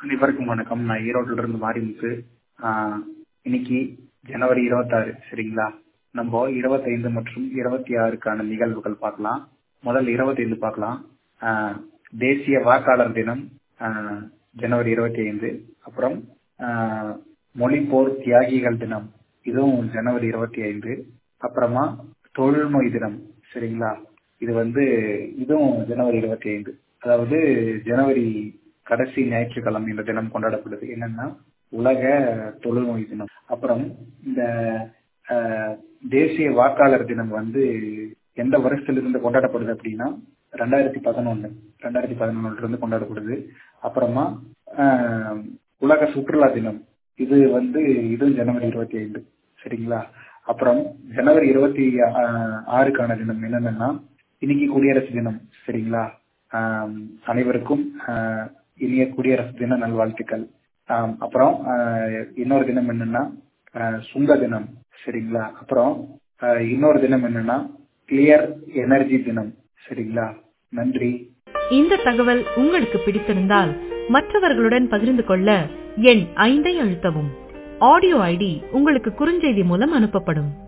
அனைவருக்கும் வணக்கம் நான் ஈரோட்டில இருந்து மாரிமுத்து ஆஹ் இன்னைக்கு ஜனவரி இருபத்தாறு சரிங்களா நம்ம இருபத்தைந்து மற்றும் இருபத்தி ஆறுக்கான நிகழ்வுகள் பார்க்கலாம் முதல் இருபத்தைந்து பார்க்கலாம் ஆஹ் தேசிய வாக்காளர் தினம் ஆஹ் ஜனவரி இருபத்தி ஐந்து அப்புறம் ஆஹ் மொழிப்போர் தியாகிகள் தினம் இதுவும் ஜனவரி இருபத்தி ஐந்து அப்புறமா தொழுநோய் தினம் சரிங்களா இது வந்து இதுவும் ஜனவரி இருபத்தி ஐந்து அதாவது ஜனவரி கடைசி ஞாயிற்றுக்கிழமை இந்த தினம் கொண்டாடப்படுது என்னன்னா உலக தொழுநோய் தினம் அப்புறம் இந்த ஆஹ், தேசிய வாக்காளர் தினம் வந்து எந்த வருஷத்திலிருந்து கொண்டாடப்படுது அப்படின்னா ரெண்டாயிரத்தி பதினொன்னு ரெண்டாயிரத்தி பதினொன்னுல இருந்து கொண்டாடப்படுது அப்புறமா ஆஹ், உலக சுற்றுலா தினம் இது வந்து இதுவும் ஜனவரி இருபத்தி ஐந்து சரிங்களா அப்புறம் ஜனவரி இருபத்தி ஆஹ், ஆறுக்கான தினம் என்னன்னா இன்னைக்கு குடியரசு தினம் சரிங்களா ஆஹ், அனைவருக்கும் ஆஹ், இனிய குடியரசு தின நல்வாழ்த்துக்கள் ஆஹ், அப்புறம் ஆஹ், இன்னொரு தினம் என்னன்னா ஆஹ், சுங்க தினம் சரிங்களா அப்புறம் ஆஹ், இன்னொரு தினம் என்னன்னா கிளியர் எனர்ஜி தினம் சரிங்களா நன்றி இந்த தகவல் உங்களுக்கு பிடித்திருந்தால் மற்றவர்களுடன் பகிர்ந்து கொள்ள எண் ஐந்தை அழுத்தவும் ஆடியோ ஐடி உங்களுக்கு குறுஞ்செய்தி மூலம் அனுப்பப்படும்